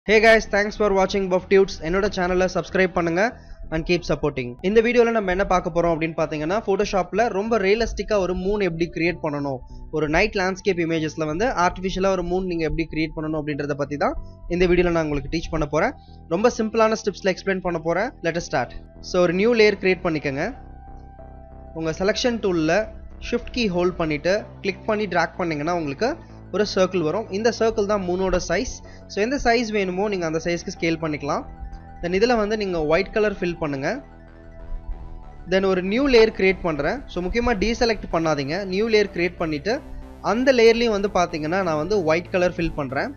hey guys thanks for வாட்சிங் buff dudes என்னோட சேனலை சப்ஸ்கிரைப் பண்ணுங்க அண்ட் கீப் சப்போர்ட்டிங் இந்த வீடியோவில் நம்ம என்ன பார்க்க போகிறோம் அப்படின்னு பார்த்தீங்கன்னா ஃபோட்டோஷாப்பில் ரொம்ப ரியலிஸ்டிக்காக ஒரு மூன் எப்படி கிரியேட் பண்ணணும் ஒரு நைட் லேண்ட்ஸ்கேப் இமேஜஸில் வந்து ஆர்டிஃபிஷியலாக ஒரு மூன் நீங்கள் எப்படி கிரியேட் பண்ணணும் அப்படின்றத பற்றி தான் இந்த வீடியோவில் நான் உங்களுக்கு டீச் பண்ண போகிறேன் ரொம்ப சிம்பிளான ஸ்டெப்ஸில் எக்ஸ்பிளைன் பண்ண போகிறேன் லெட்டர் ஸ்டார்ட் ஸோ ஒரு நியூ லேயர் கிரியேட் பண்ணிக்கோங்க உங்கள் செலெக்ஷன் டூலில் ஷிஃப்ட் கீ ஹோல்ட் பண்ணிவிட்டு கிளிக் பண்ணி ட்ராக் பண்ணிங்கன்னா உங்களுக்கு ஒரு சர்க்கிள் வரும் இந்த சர்க்கிள் தான் மூணோட சைஸ் ஸோ எந்த சைஸ் வேணுமோ நீங்கள் அந்த சைஸ்க்கு ஸ்கேல் பண்ணிக்கலாம் தென் இதில் வந்து நீங்கள் ஒயிட் கலர் ஃபில் பண்ணுங்கள் தென் ஒரு நியூ லேயர் கிரியேட் பண்ணுறேன் ஸோ முக்கியமாக டீசெலக்ட் பண்ணாதீங்க நியூ லேயர் கிரியேட் பண்ணிவிட்டு அந்த லேயர்லேயும் வந்து பார்த்தீங்கன்னா நான் வந்து ஒயிட் கலர் ஃபில் பண்ணுறேன்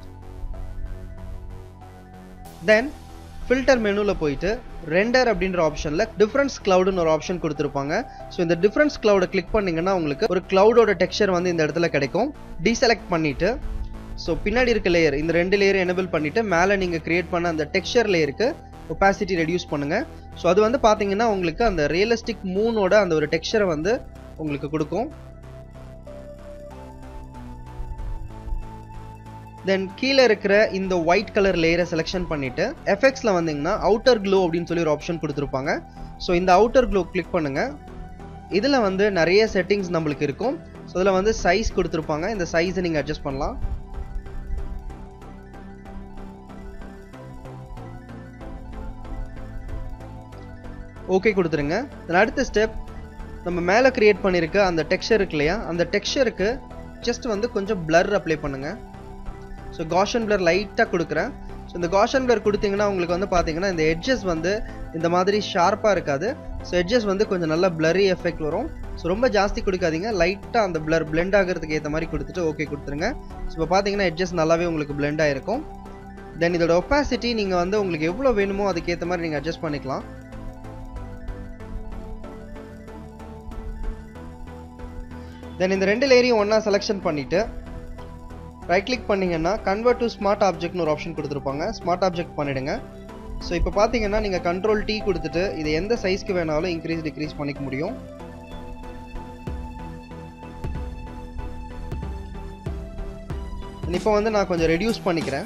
தென் ஃபில்டர் மெனுவில் போயிட்டு ரெண்டர் அப்படின்ற ஆப்ஷனில் டிஃப்ரென்ஸ் க்ளவுடுன்னு ஒரு ஆப்ஷன் கொடுத்துருப்பாங்க ஸோ இந்த டிஃப்ரென்ஸ் க்ளவுடை கிளிக் பண்ணிங்கன்னா உங்களுக்கு ஒரு க்ளவுடோட டெக்ஸ்சர் வந்து இந்த இடத்துல கிடைக்கும் டீசெலக்ட் பண்ணிவிட்டு ஸோ பின்னாடி இருக்க லேயர் இந்த ரெண்டு லேயர் எனபிள் பண்ணிவிட்டு மேலே நீங்கள் கிரியேட் பண்ண அந்த டெக்ஸ்சர் லேயருக்கு ஒப்பாசிட்டி ரெடியூஸ் பண்ணுங்கள் ஸோ அது வந்து பார்த்தீங்கன்னா உங்களுக்கு அந்த ரியலிஸ்டிக் மூனோட அந்த ஒரு டெக்ஸ்சரை வந்து உங்களுக்கு கொடுக்கும் தென் கீழே இருக்கிற இந்த ஒயிட் கலர் லேயரை செலெக்ஷன் பண்ணிட்டு எஃபெக்ட்ஸில் வந்தீங்கன்னா அவுட்டர் க்ளோ அப்படின்னு சொல்லி ஒரு ஆப்ஷன் கொடுத்துருப்பாங்க ஸோ இந்த அவுட்டர் க்ளோ கிளிக் பண்ணுங்க இதில் வந்து நிறைய செட்டிங்ஸ் நம்மளுக்கு இருக்கும் ஸோ இதில் வந்து சைஸ் கொடுத்துருப்பாங்க இந்த சைஸை நீங்கள் அட்ஜஸ்ட் பண்ணலாம் ஓகே கொடுத்துருங்க தென் அடுத்த ஸ்டெப் நம்ம மேலே கிரியேட் பண்ணியிருக்க அந்த டெக்ஸ்சர் இருக்கு இல்லையா அந்த டெக்ஸ்சருக்கு ஜஸ்ட் வந்து கொஞ்சம் பிளர் அப்ளை பண்ணுங்கள் ஸோ காஷன் பிளர் லைட்டாக கொடுக்குறேன் ஸோ இந்த காஷன் பிளர் கொடுத்தீங்கன்னா உங்களுக்கு வந்து பார்த்தீங்கன்னா இந்த எட்ஜஸ் வந்து இந்த மாதிரி ஷார்ப்பாக இருக்காது ஸோ எட்ஜஸ் வந்து கொஞ்சம் நல்லா பிளரி எஃபெக்ட் வரும் ஸோ ரொம்ப ஜாஸ்தி கொடுக்காதீங்க லைட்டாக அந்த பிளர் பிளெண்ட் ஆகிறதுக்கு ஏற்ற மாதிரி கொடுத்துட்டு ஓகே கொடுத்துருங்க ஸோ இப்போ பார்த்தீங்கன்னா எட்ஜஸ் நல்லாவே உங்களுக்கு பிளெண்ட் ஆகிருக்கும் தென் இதோட ஒப்பாசிட்டி நீங்கள் வந்து உங்களுக்கு எவ்வளோ வேணுமோ அதுக்கேற்ற மாதிரி நீங்கள் அட்ஜஸ்ட் பண்ணிக்கலாம் தென் இந்த ரெண்டு லேயரையும் ஒன்றா செலெக்ஷன் பண்ணிவிட்டு ரைட் கிளிக் பண்ணிங்கன்னா கன்வெர்ட் டு ஸ்மார்ட் ஆப்ஜெக்ட்னு ஒரு ஆப்ஷன் கொடுத்துருப்பாங்க ஸ்மார்ட் ஆப்ஜெக்ட் பண்ணிவிடுங்க ஸோ இப்போ பார்த்தீங்கன்னா நீங்கள் கண்ட்ரோல் டீ கொடுத்துட்டு இது எந்த சைஸ்க்கு வேணாலும் இன்க்ரீஸ் டிக்ரீஸ் பண்ணிக்க முடியும் இப்போ வந்து நான் கொஞ்சம் ரெடியூஸ் பண்ணிக்கிறேன்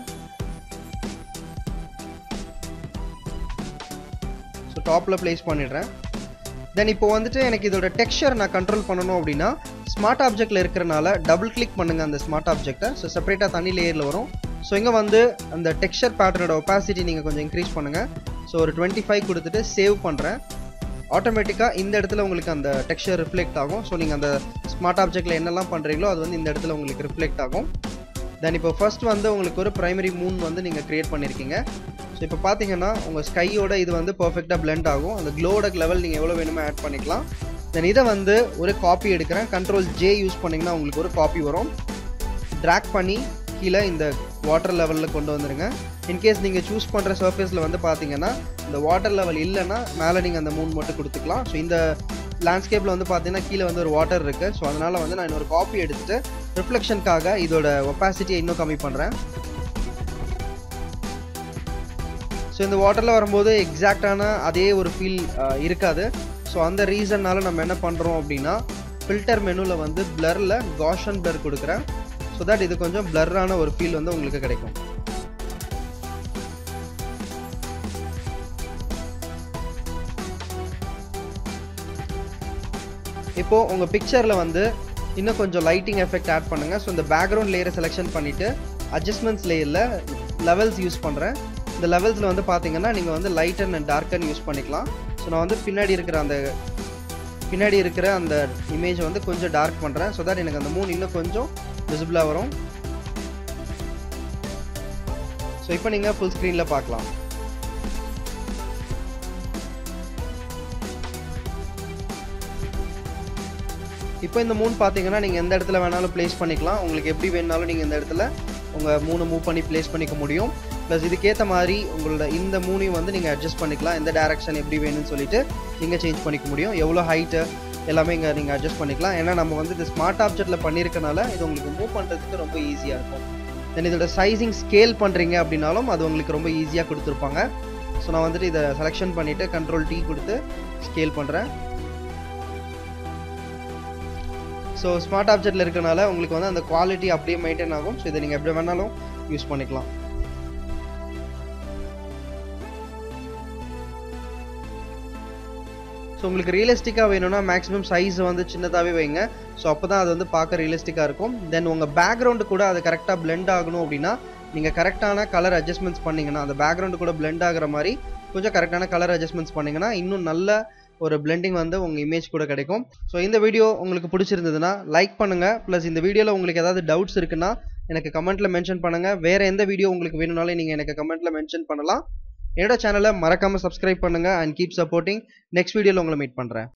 ஸோ டாப்பில் ப்ளேஸ் பண்ணிடுறேன் தென் இப்போ வந்துட்டு எனக்கு இதோட டெக்ஸ்சர் நான் கண்ட்ரோல் பண்ணணும் அப்படின்னா ஸ்மார்ட் ஆப்ஜெக்டில் இருக்கிறனால டபுள் கிளிக் பண்ணுங்கள் அந்த ஸ்மார்ட் ஆப்ஜெக்டை ஸோ செப்பரேட்டாக தனி லேயரில் வரும் ஸோ இங்கே வந்து அந்த டெக்ஸ்சர் பேட்டர்னோட ஒப்பாசிட்டி நீங்கள் கொஞ்சம் இன்க்ரீஸ் பண்ணுங்கள் ஸோ ஒரு டுவெண்ட்டி ஃபைவ் கொடுத்துட்டு சேவ் பண்ணுறேன் ஆட்டோமேட்டிக்காக இந்த இடத்துல உங்களுக்கு அந்த டெக்ஸ்சர் ரிஃப்ளெக்ட் ஆகும் ஸோ நீங்கள் அந்த ஸ்மார்ட் ஆப்ஜெக்டில் என்னெல்லாம் பண்ணுறீங்களோ அது வந்து இந்த இடத்துல உங்களுக்கு ரிஃப்ளெக்ட் ஆகும் தென் இப்போ ஃபர்ஸ்ட் வந்து உங்களுக்கு ஒரு ப்ரைமரி மூன் வந்து நீங்கள் க்ரியேட் பண்ணியிருக்கீங்க ஸோ இப்போ பார்த்தீங்கன்னா உங்கள் ஸ்கையோட இது வந்து பர்ஃபெக்டாக பிளெண்ட் ஆகும் அந்த க்ளோட லெவல் நீங்கள் எவ்வளோ வேணுமோ ஆட் பண்ணிக்கலாம் தென் இதை வந்து ஒரு காப்பி எடுக்கிறேன் கண்ட்ரோல் ஜே யூஸ் பண்ணிங்கன்னா உங்களுக்கு ஒரு காப்பி வரும் ட்ராக் பண்ணி கீழே இந்த வாட்டர் லெவலில் கொண்டு வந்துடுங்க இன்கேஸ் நீங்கள் சூஸ் பண்ணுற சர்ஃபேஸில் வந்து பார்த்தீங்கன்னா இந்த வாட்டர் லெவல் இல்லைன்னா மேலே நீங்கள் அந்த மூன் மட்டும் கொடுத்துக்கலாம் ஸோ இந்த லேண்ட்ஸ்கேப்பில் வந்து பார்த்தீங்கன்னா கீழே வந்து ஒரு வாட்டர் இருக்குது ஸோ அதனால் வந்து நான் இன்னொரு காப்பி எடுத்துகிட்டு ரிஃப்ளெக்ஷனுக்காக இதோட ஒப்பாசிட்டியை இன்னும் கம்மி பண்ணுறேன் ஸோ இந்த வாட்டரில் வரும்போது எக்ஸாக்டான அதே ஒரு ஃபீல் இருக்காது ஸோ அந்த ரீசன்னால் நம்ம என்ன பண்ணுறோம் அப்படின்னா ஃபில்டர் மெனுவில் வந்து பிளரில் காஷன் பிளர் கொடுக்குறேன் ஸோ தட் இது கொஞ்சம் பிளர்ரான ஒரு ஃபீல் வந்து உங்களுக்கு கிடைக்கும் இப்போது உங்கள் பிக்சரில் வந்து இன்னும் கொஞ்சம் லைட்டிங் எஃபெக்ட் ஆட் பண்ணுங்கள் ஸோ இந்த பேக்ரவுண்ட் லேயரை செலெக்ஷன் பண்ணிவிட்டு அட்ஜஸ்ட்மெண்ட்ஸ் லேயரில் லெவல்ஸ் யூஸ் பண்ணுறேன் இந்த லெவல்ஸில் வந்து பார்த்தீங்கன்னா நீங்கள் வந்து லைட் அண்ட் டார்க்கன் யூஸ் பண்ணிக்கலாம் ஸோ நான் வந்து பின்னாடி இருக்கிற அந்த பின்னாடி இருக்கிற அந்த இமேஜை வந்து கொஞ்சம் டார்க் பண்ணுறேன் ஸோ தட் எனக்கு அந்த மூணு இன்னும் கொஞ்சம் விசிபிளாக வரும் ஸோ இப்போ நீங்கள் ஃபுல் ஸ்க்ரீனில் பார்க்கலாம் இப்போ இந்த மூணு பார்த்தீங்கன்னா நீங்கள் எந்த இடத்துல வேணாலும் ப்ளேஸ் பண்ணிக்கலாம் உங்களுக்கு எப்படி வேணாலும் நீங்கள் இந்த இடத்துல உங்கள் மூணு மூவ் பண்ணி ப்ளேஸ் பண்ணிக்க முடியும் ப்ளஸ் இதுக்கேற்ற மாதிரி உங்களோட இந்த மூணையும் வந்து நீங்கள் அட்ஜஸ்ட் பண்ணிக்கலாம் எந்த டேரக்ஷன் எப்படி வேணும்னு சொல்லிட்டு நீங்கள் சேஞ்ச் பண்ணிக்க முடியும் எவ்வளோ ஹைட்டு எல்லாமே இங்கே நீங்கள் அட்ஜஸ்ட் பண்ணிக்கலாம் ஏன்னா நம்ம வந்து இது ஸ்மார்ட் ஆப்ஜெக்ட்டில் பண்ணியிருக்கனால இது உங்களுக்கு மூவ் பண்ணுறதுக்கு ரொம்ப ஈஸியாக இருக்கும் தென் இதோட சைஸிங் ஸ்கேல் பண்ணுறீங்க அப்படின்னாலும் அது உங்களுக்கு ரொம்ப ஈஸியாக கொடுத்துருப்பாங்க ஸோ நான் வந்துட்டு இதை செலெக்ஷன் பண்ணிவிட்டு கண்ட்ரோல் டீ கொடுத்து ஸ்கேல் பண்ணுறேன் ஸோ ஸ்மார்ட் ஆப்ஜெக்ட்டில் இருக்கனால உங்களுக்கு வந்து அந்த குவாலிட்டி அப்படியே மெயின்டைன் ஆகும் ஸோ இதை நீங்கள் எப்படி வேணாலும் யூஸ் பண்ணிக்கலாம் ஸோ உங்களுக்கு ரியலிஸ்டிக்காக வேணும்னா மேக்ஸிமம் சைஸ் வந்து சின்னதாகவே வைங்க ஸோ அப்போ தான் அது வந்து பார்க்க ரியலிஸ்டிக்காக இருக்கும் தென் உங்கள் பேக்ரவுண்டு கூட அது கரெக்டாக blend ஆகணும் அப்படின்னா நீங்கள் கரெக்டான கலர் அட்ஜஸ்ட்மெண்ட்ஸ் பண்ணிங்கன்னா அந்த பேக்ரவுண்டு கூட blend ஆகிற மாதிரி கொஞ்சம் கரெக்டான கலர் அட்ஜஸ்ட்மெண்ட்ஸ் பண்ணிங்கன்னா இன்னும் நல்ல ஒரு பிளெண்டிங் வந்து உங்கள் இமேஜ் கூட கிடைக்கும் ஸோ இந்த வீடியோ உங்களுக்கு பிடிச்சிருந்ததுன்னா லைக் பண்ணுங்கள் ப்ளஸ் இந்த வீடியோவில் உங்களுக்கு ஏதாவது டவுட்ஸ் இருக்குன்னா எனக்கு கமெண்ட்டில் மென்ஷன் பண்ணுங்கள் வேறு எந்த வீடியோ உங்களுக்கு வேணும்னாலும் நீங்கள் எனக்கு கமெண்ட்டில் மென்ஷன் பண்ணலாம் என்னோட சேனலை மறக்காமல் சப்ஸ்கிரைப் பண்ணுங்கள் அண்ட் கீப் சப்போர்ட்டிங் நெக்ஸ்ட் வீடியோவில் உங்களை மீட் பண்ணுறேன்